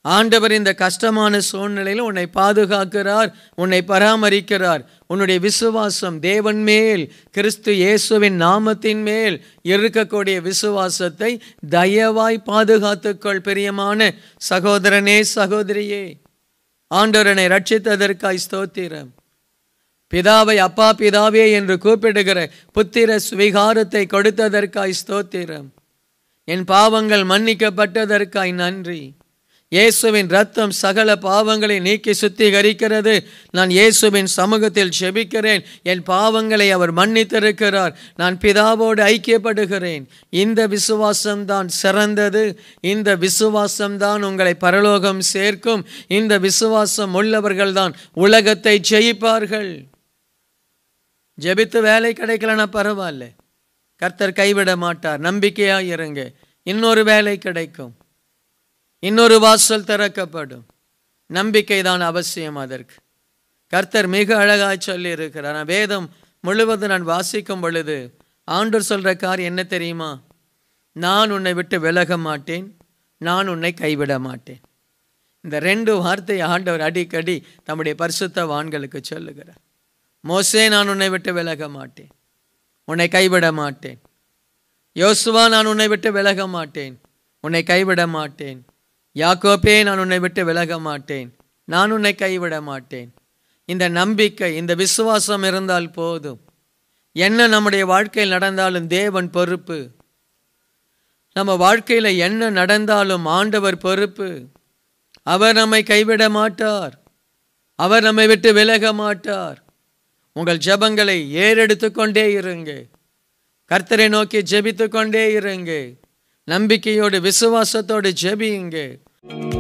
ஆண்டவர் இந்த கஷ்டமான சூழ்நிலையில் உன்னை பாதுகாக்கிறார் உன்னை பராமரிக்கிறார் உன்னுடைய விசுவாசம் தேவன் மேல் கிறிஸ்து இயேசுவின் நாமத்தின் மேல் இருக்கக்கூடிய விசுவாசத்தை தயவாய் பாதுகாத்துக்கொள் பிரியமான சகோதரனே சகோதரியே ஆண்டவரனை ரட்சித்ததற்காய் ஸ்தோத்திரம் பிதாவை அப்பா பிதாவே என்று கூப்பிடுகிற புத்திர சுவிகாரத்தை கொடுத்ததற்காய் ஸ்தோத்திரம் என் பாவங்கள் மன்னிக்கப்பட்டதற்காய் நன்றி இயேசுவின் ரத்தம் சகல பாவங்களை நீக்கி சுத்திகரிக்கிறது நான் இயேசுவின் சமூகத்தில் செபிக்கிறேன் என் பாவங்களை அவர் மன்னித்திருக்கிறார் நான் பிதாவோடு ஐக்கியப்படுகிறேன் இந்த விசுவாசம்தான் சிறந்தது இந்த விசுவாசம்தான் உங்களை பரலோகம் சேர்க்கும் இந்த விசுவாசம் உள்ளவர்கள்தான் உலகத்தை ஜெயிப்பார்கள் ஜெபித்து வேலை கிடைக்கலனா பரவாயில்ல கர்த்தர் கைவிட மாட்டார் நம்பிக்கையா இருங்க இன்னொரு வேலை கிடைக்கும் இன்னொரு வாசல் திறக்கப்படும் நம்பிக்கை தான் அவசியம் அதற்கு கர்த்தர் மிக அழகாய் சொல்லி இருக்கிறார் நான் வேதம் முழுவதும் நான் வாசிக்கும் பொழுது ஆண்டவர் சொல்ற காரியம் என்ன தெரியுமா நான் உன்னை விட்டு விலக மாட்டேன் நான் உன்னை கைவிட மாட்டேன் இந்த ரெண்டு வார்த்தை ஆண்டவர் அடிக்கடி தம்முடைய பரிசுத்த வான்களுக்கு சொல்லுகிறார் மோசே நான் உன்னை விட்டு விலக மாட்டேன் உன்னை கைவிட மாட்டேன் யோசுவா நான் உன்னை விட்டு விலக மாட்டேன் உன்னை கைவிட மாட்டேன் யாக்கோப்பே நான் உன்னை விட்டு விலக மாட்டேன் நான் உன்னை கைவிட மாட்டேன் இந்த நம்பிக்கை இந்த விசுவாசம் இருந்தால் போதும் என்ன நம்முடைய வாழ்க்கையில் நடந்தாலும் தேவன் பொறுப்பு நம்ம வாழ்க்கையில் என்ன நடந்தாலும் ஆண்டவர் பொறுப்பு அவர் நம்மை கைவிட மாட்டார் அவர் நம்மை விட்டு விலக மாட்டார் உங்கள் ஜெபங்களை ஏறெடுத்து கொண்டே இருங்க கர்த்தரை நோக்கி ஜெபித்து கொண்டே இருங்க நம்பிக்கையோடு விசுவாசத்தோடு ஜெபியுங்க